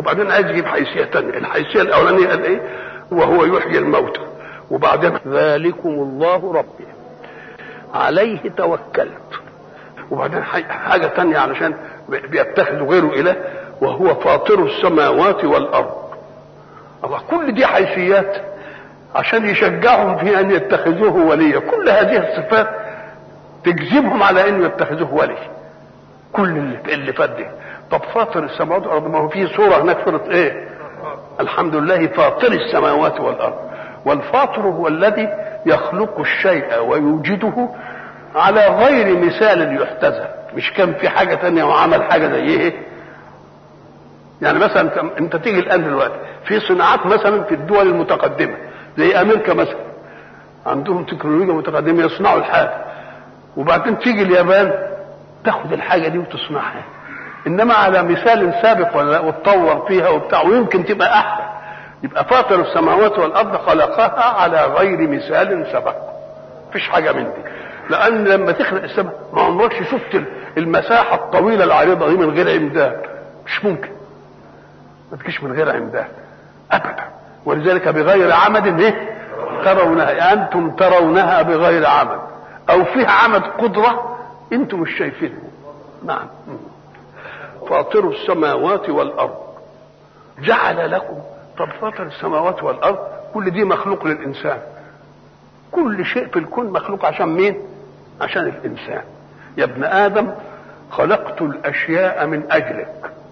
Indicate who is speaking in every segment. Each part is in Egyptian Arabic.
Speaker 1: وبعدين عايز يجيب حيثيه ثانيه الحيثيه الاولانيه قال ايه وهو يحيي الموتى وبعدين ذلكم الله ربي عليه توكلت وبعدين حاجة تانية علشان بيتخذوا غيره إله وهو فاطر السماوات والأرض الله كل دي حيثيات عشان يشجعهم في أن يتخذوه وليا كل هذه الصفات تجذبهم على أن يتخذوه ولي كل اللي, اللي فات دي طب فاطر السماوات والأرض ما هو في صورة هناك صورة إيه الحمد لله فاطر السماوات والأرض والفاطر هو الذي يخلق الشيء ويوجده على غير مثال يحتذى مش كان في حاجة تانية وعمل حاجة زي ايه يعني مثلا انت تيجي الان دلوقتي في صناعات مثلا في الدول المتقدمة زي امريكا مثلا عندهم تكنولوجيا متقدمة يصنعوا الحاجة وبعدين تيجي اليابان تاخد الحاجة دي وتصنعها انما على مثال سابق ولا وتطور فيها وبتاع ويمكن تبقى احسن يبقى فاطر السماوات والارض خلقها على غير مثال سبق مفيش حاجه من دي لان لما تخلق السماء ما عمركش شفت المساحه الطويله العريضه دي من غير عمدان مش ممكن ما تجيش من غير عمدان ابدا ولذلك بغير عمد ايه ترونها انتم ترونها بغير عمد او فيها عمد قدره انتم مش شايفينه نعم فاطر السماوات والارض جعل لكم طب فاطر السماوات والارض كل دي مخلوق للانسان كل شيء في الكون مخلوق عشان مين عشان الانسان يا ابن ادم خلقت الاشياء من اجلك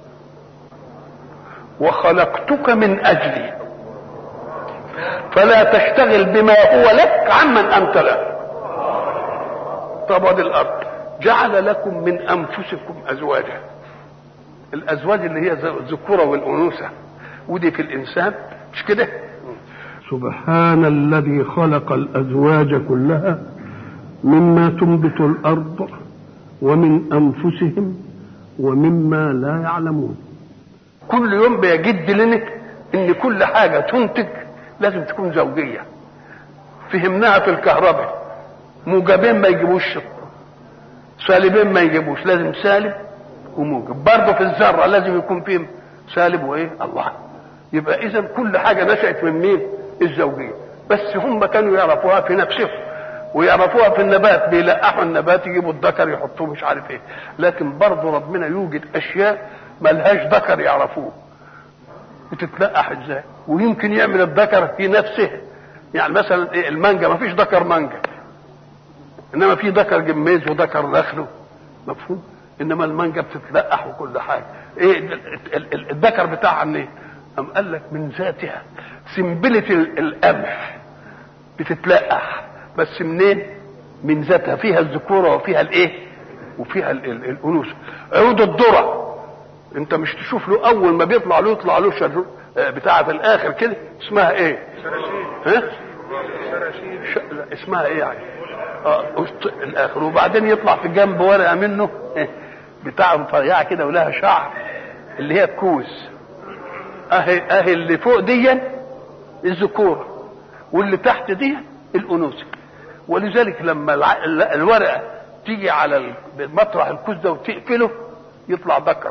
Speaker 1: وخلقتك من اجلي فلا تشتغل بما هو لك عمن انت له طب ادي الارض جعل لكم من انفسكم ازواجا الازواج اللي هي الذكوره والانوثه ودي في الانسان مش كده سبحان الذي خلق الازواج كلها مما تنبت الارض ومن انفسهم ومما لا يعلمون كل يوم بيجد لنا ان كل حاجه تنتج لازم تكون زوجيه فهمناها في الكهرباء موجبين ما يجيبوش سالبين ما يجيبوش لازم سالب وموجب برضه في الذره لازم يكون فيه سالب وايه الله يبقى اذا كل حاجه نشات من مين الزوجيه بس هم كانوا يعرفوها في نفسهم ويعرفوها في النبات بيلقحوا النبات يجيبوا الذكر يحطوه مش عارف ايه لكن برضه ربنا يوجد اشياء ملهاش ذكر يعرفوه بتتلقح ازاي ويمكن يعمل الذكر في نفسه يعني مثلا ايه المانجا ما فيش ذكر مانجا انما في ذكر جميز وذكر نخله مفهوم انما المانجا بتتلقح وكل حاجه ايه الذكر بتاعها منين أم قال لك من ذاتها سنبلة القمح بتتلقح بس منين من ذاتها فيها الذكوره وفيها الايه وفيها الانوثه عود الذره انت مش تشوف له اول ما بيطلع له يطلع له شر بتاعه في الاخر كده اسمها ايه ها ش... لا اسمها ايه يعني اه الاخر وبعدين يطلع في جنب ورقه منه بتاع رفيعه كده ولها شعر اللي هي الكوز اهي اهي اللي فوق دي الذكوره واللي تحت دي الانوثه ولذلك لما الورقه تيجي على مطرح الكوز ده وتقفله يطلع ذكر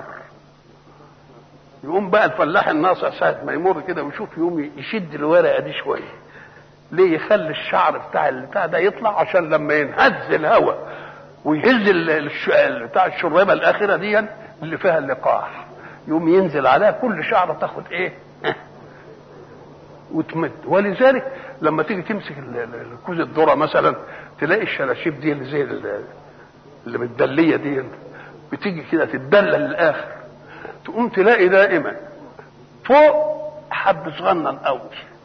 Speaker 1: يقوم بقى الفلاح الناصع ساعة ما يمر كده ويشوف يقوم يشد الورقة دي شوية ليه يخلي الشعر بتاع البتاع ده يطلع عشان لما ينهز الهواء ويهز بتاع الشريبة الآخرة دي اللي فيها اللقاح يقوم ينزل عليها كل شعرة تاخد ايه وتمد ولذلك لما تيجي تمسك الكوز الذرة مثلا تلاقي الشلاشيب دي اللي زي اللي متدلية دي بتيجي كده تتدلل للآخر تقوم تلاقي دائما فوق حب صغنن قوي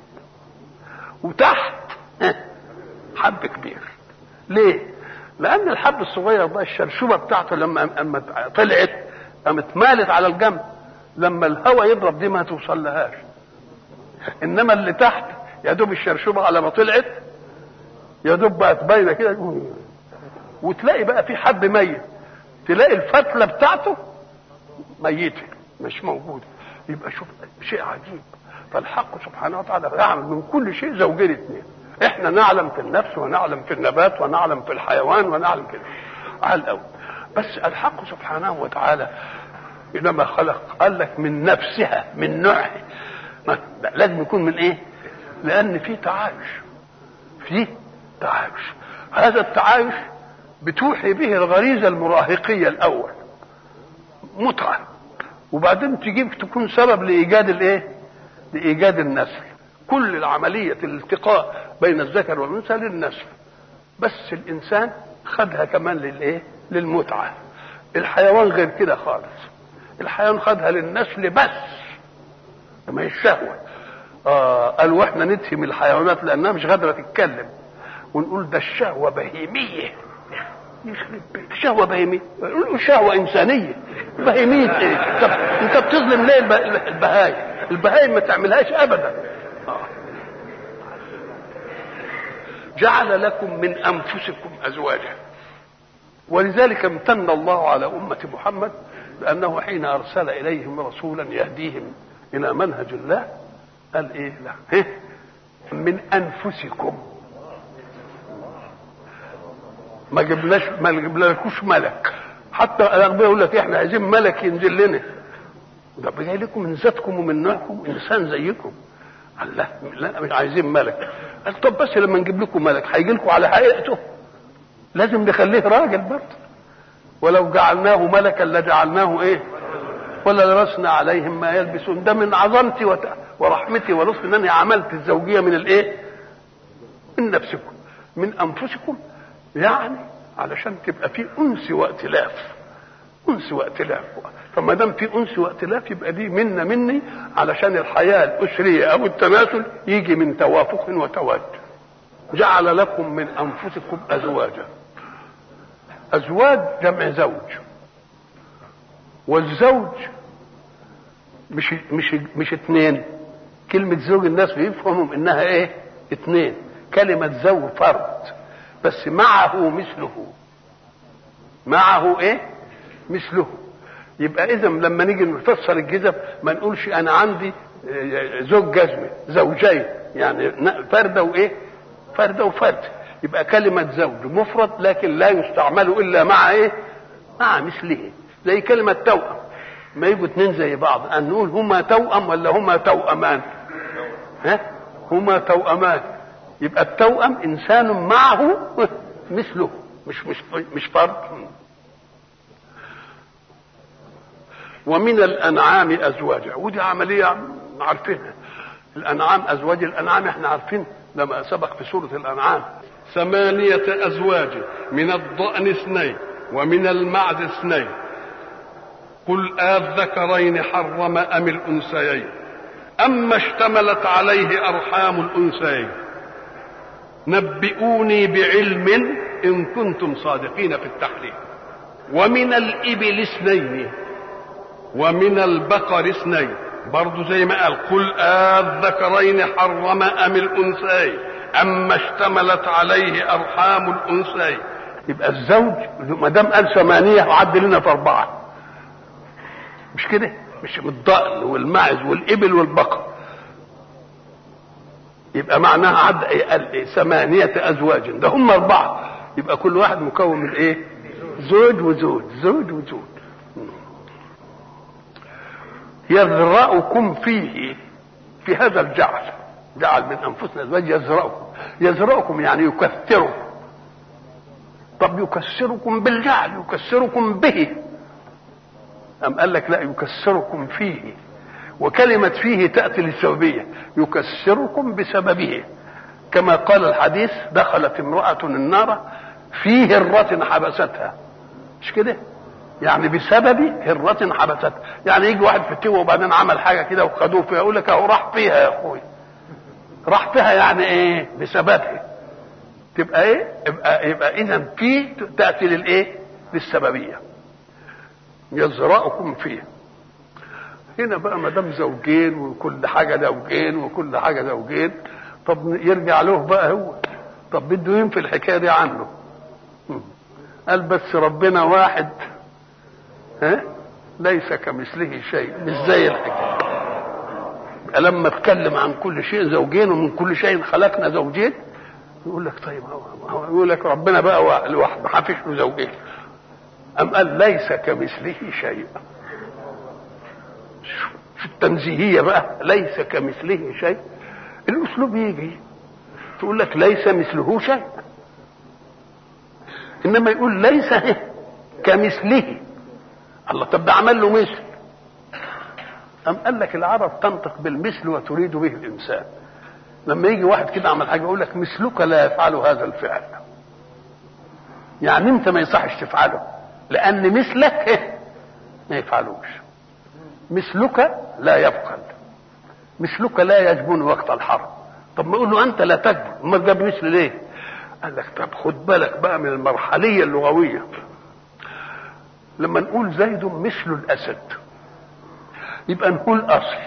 Speaker 1: وتحت حب كبير ليه لان الحب الصغير ده الشرشوبه بتاعته لما اما طلعت قامت مالت على الجنب لما الهواء يضرب دي ما توصل لهاش انما اللي تحت يا دوب الشرشوبه على ما طلعت يا دوب بقت باينه كده وتلاقي بقى في حب ميت تلاقي الفتله بتاعته ميته مش موجوده يبقى شوف شيء عجيب فالحق سبحانه وتعالى يعمل من كل شيء زوجين اثنين احنا نعلم في النفس ونعلم في النبات ونعلم في الحيوان ونعلم في على الاول بس الحق سبحانه وتعالى انما خلق قال لك من نفسها من نوعها لازم يكون من ايه لان في تعايش في تعايش هذا التعايش بتوحي به الغريزه المراهقيه الاول متعه وبعدين تجيب تكون سبب لايجاد الايه لايجاد النسل كل العمليه الالتقاء بين الذكر والانثى للنسل بس الانسان خدها كمان للايه للمتعه الحيوان غير كده خالص الحيوان خدها للنسل بس ما هي الشهوه آه قالوا احنا نتهم الحيوانات لانها مش قادره تتكلم ونقول ده الشهوه بهيميه يخرب بيت شهوه بهيميه نقول شهوه انسانيه بهيميه ايه انت انت بتظلم ليه البهايم البهايم ما تعملهاش ابدا آه. جعل لكم من انفسكم ازواجا ولذلك امتن الله على امه محمد بانه حين ارسل اليهم رسولا يهديهم الى منهج الله قال ايه لا إيه؟ من انفسكم ما جبناش ما جبناكوش ملك حتى الاغبياء يقول لك احنا عايزين ملك ينزل لنا ده جاي لكم من ذاتكم ومن نوعكم انسان زيكم قال لا لا مش عايزين ملك قال طب بس لما نجيب لكم ملك هيجي لكم على حقيقته لازم نخليه راجل برضه ولو جعلناه ملكا لجعلناه ايه ولا لبسنا عليهم ما يلبسون ده من عظمتي وت... ورحمتي ولطفي انني عملت الزوجيه من الايه من نفسكم من انفسكم يعني علشان تبقى في انس وائتلاف انس وائتلاف فما دام في انس وائتلاف يبقى دي منا مني علشان الحياه الاسريه او التماثل يجي من توافق وتواد جعل لكم من انفسكم ازواجا ازواج جمع زوج والزوج مش مش مش اثنين كلمة زوج الناس بيفهموا انها ايه؟ اثنين كلمة زوج فرد بس معه مثله معه ايه؟ مثله يبقى اذا لما نيجي نفسر الجزم ما نقولش انا عندي زوج جزمة زوجين يعني فردة وايه؟ فردة وفرد يبقى كلمة زوج مفرد لكن لا يستعمل الا مع ايه؟ مع مثله زي كلمة توأم ما يجوا اتنين زي بعض أن نقول هما توأم ولا هما توأمان ها هما توأمان يبقى التوأم إنسان معه مثله مش مش مش فرد ومن الأنعام أزواجا ودي عملية عارفينها الأنعام أزواج الأنعام احنا عارفين لما سبق في سورة الأنعام ثمانية أزواج من الضأن اثنين ومن المعز اثنين قل آذكرين حرم أم الأنثيين أما اشتملت عليه أرحام الأنثيين نبئوني بعلم إن كنتم صادقين في التحليل ومن الإبل اثنين ومن البقر اثنين برضو زي ما قال قل آذكرين حرم أم الأنثيين أما اشتملت عليه أرحام الأنثيين يبقى الزوج ما دام قال ثمانية وعد لنا في أربعة مش كده مش الضأن والمعز والإبل والبقر يبقى معناها عد قال ثمانية أزواج ده هم أربعة يبقى كل واحد مكون من إيه؟ زوج وزوج زوج وزوج يذرأكم فيه في هذا الجعل جعل من أنفسنا أزواج يزرأكم يزرأكم يعني يكثركم طب يكسركم بالجعل يكسركم به أم قال لك لا يكسركم فيه وكلمة فيه تأتي للسببية يكسركم بسببه كما قال الحديث دخلت امرأة النار في هرة حبستها مش كده يعني بسبب هرة حبستها يعني يجي واحد في التوه وبعدين عمل حاجة كده وخدوه فيها يقول لك اهو راح فيها يا اخوي راح فيها يعني ايه بسببها تبقى ايه يبقى, يبقى اذا في تأتي للايه للسببية يزرعكم فيه هنا بقى ما دام زوجين وكل حاجه زوجين وكل حاجه زوجين طب يرجع له بقى هو طب بده ينفي الحكايه دي عنه قال بس ربنا واحد ها ليس كمثله شيء مش زي الحكايه لما اتكلم عن كل شيء زوجين ومن كل شيء خلقنا زوجين يقول لك طيب هو يقول لك ربنا بقى لوحده ما فيش له زوجين أم قال ليس كمثله شيء في التنزيهية بقى ليس كمثله شيء الأسلوب يجي تقول لك ليس مثله شيء إنما يقول ليس كمثله الله طب ده عمل له مثل أم قال لك العرب تنطق بالمثل وتريد به الإنسان لما يجي واحد كده عمل حاجة يقول لك مثلك لا يفعل هذا الفعل يعني انت ما يصحش تفعله لأن مثلك ما يفعلوش مثلك لا يبخل مثلك لا يجبن وقت الحرب طب ما يقول له انت لا تجبن ما جاب مثل ليه قال لك طب خد بالك بقى من المرحليه اللغويه لما نقول زيد مثل الاسد يبقى نقول اصل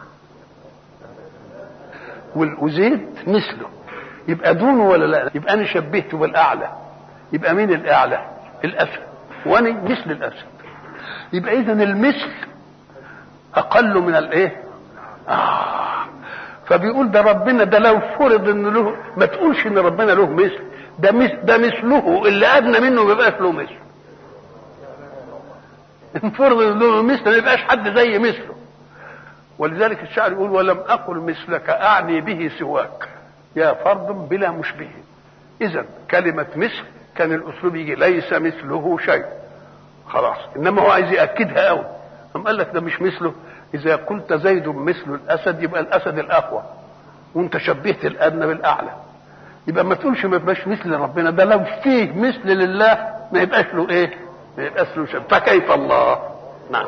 Speaker 1: وزيد مثله يبقى دونه ولا لا يبقى انا شبهته بالاعلى يبقى مين الاعلى الاسد وانا مثل الاسد يبقى اذا المثل اقل من الايه آه. فبيقول ده ربنا ده لو فرض ان له ما تقولش ان ربنا له مثل ده مثل ده مثله اللي ادنى منه ما يبقاش له مثل ان فرض ان له مثل ما يبقاش حد زي مثله ولذلك الشاعر يقول ولم اقل مثلك اعني به سواك يا فرد بلا مشبه اذا كلمه مثل كان الاسلوب يجي ليس مثله شيء خلاص انما هو عايز ياكدها قوي قام قال لك ده مش مثله اذا قلت زيد مثل الاسد يبقى الاسد الاقوى وانت شبهت الادنى بالاعلى يبقى ما تقولش ما يبقاش مثل ربنا ده لو فيه مثل لله ما يبقاش له ايه ما يبقاش له شيء فكيف الله نعم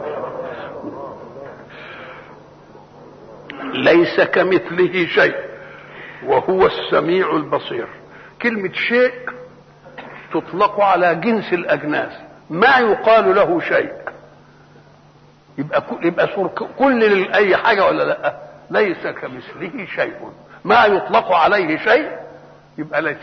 Speaker 1: ليس كمثله شيء وهو السميع البصير كلمة شيء تطلق على جنس الأجناس ما يقال له شيء يبقى يبقى صور كل اي حاجه ولا لا ليس كمثله شيء ما يطلق عليه شيء يبقى ليس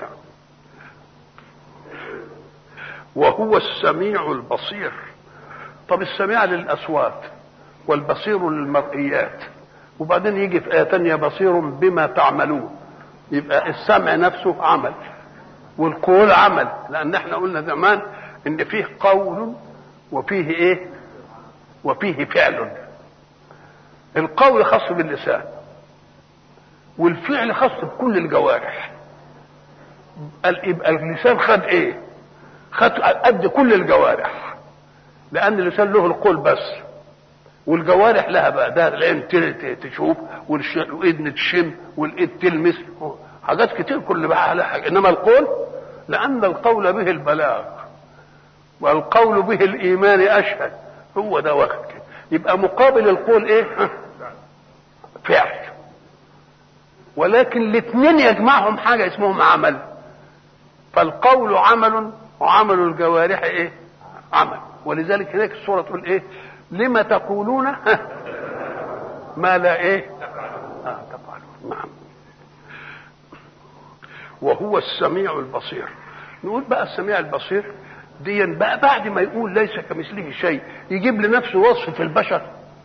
Speaker 1: وهو السميع البصير طب السميع للاصوات والبصير للمرئيات وبعدين يجي في ايه تانية بصير بما تعملون يبقى السمع نفسه عمل والقول عمل لان احنا قلنا زمان ان فيه قول وفيه ايه وفيه فعل القول خاص باللسان والفعل خاص بكل الجوارح يبقى اللسان خد ايه خد قد كل الجوارح لان اللسان له القول بس والجوارح لها بقى ده العين تشوف والايد تشم والايد تلمس حاجات كتير كل بقى لها حاجه انما القول لان القول به البلاغ والقول به الايمان اشهد هو ده واخد كده يبقى مقابل القول ايه فعل ولكن الاثنين يجمعهم حاجه اسمهم عمل فالقول عمل وعمل الجوارح ايه عمل ولذلك هناك السوره تقول ايه لما تقولون ما لا ايه آه تفعلون نعم وهو السميع البصير نقول بقى السميع البصير دي بقى بعد ما يقول ليس كمثله شيء يجيب لنفسه وصف في البشر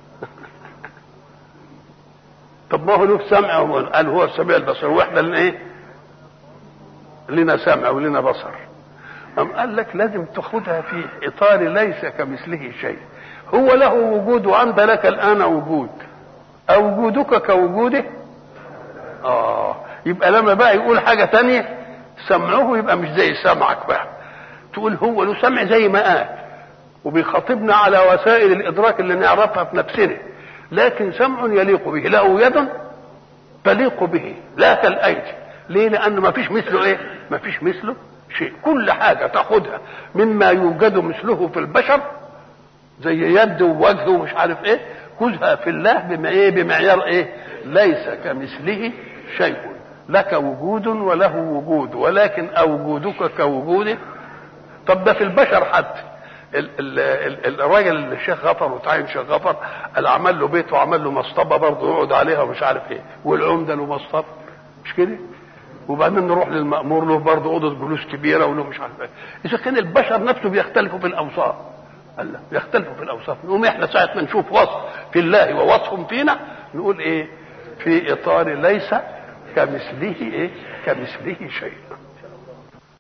Speaker 1: طب ما هو له سمع قال هو السميع البصير واحنا لنا ايه لنا سمع ولنا بصر أم قال لك لازم تاخدها في اطار ليس كمثله شيء هو له وجود وانت لك الان وجود اوجودك كوجوده اه يبقى لما بقى يقول حاجه تانية سمعه يبقى مش زي سمعك بقى تقول هو له سمع زي ما قال وبيخاطبنا على وسائل الادراك اللي نعرفها في نفسنا لكن سمع يليق به له يد تليق به لا كالايدي ليه لان ما فيش مثله ايه ما فيش مثله شيء كل حاجه تاخدها مما يوجد مثله في البشر زي يد ووجه ومش عارف ايه خذها في الله بما ايه بمعيار ايه ليس كمثله شيء لك وجود وله وجود ولكن اوجودك كوجوده طب ده في البشر حتى ال ال ال الراجل اللي الشيخ غفر وتعين شيخ غفر قال عمل له بيت وعمل له مصطبه برضه يقعد عليها ومش عارف ايه والعمده له مصطبه مش كده؟ وبعدين نروح للمأمور له برضه أوضة جلوس كبيرة وله مش عارف ايه إذا كان البشر نفسه بيختلفوا في الأوصاف قال لا بيختلفوا في الأوصاف نقوم إحنا ساعة ما نشوف وصف في الله ووصف فينا نقول إيه في إطار ليس كمثله إيه كمثله شيء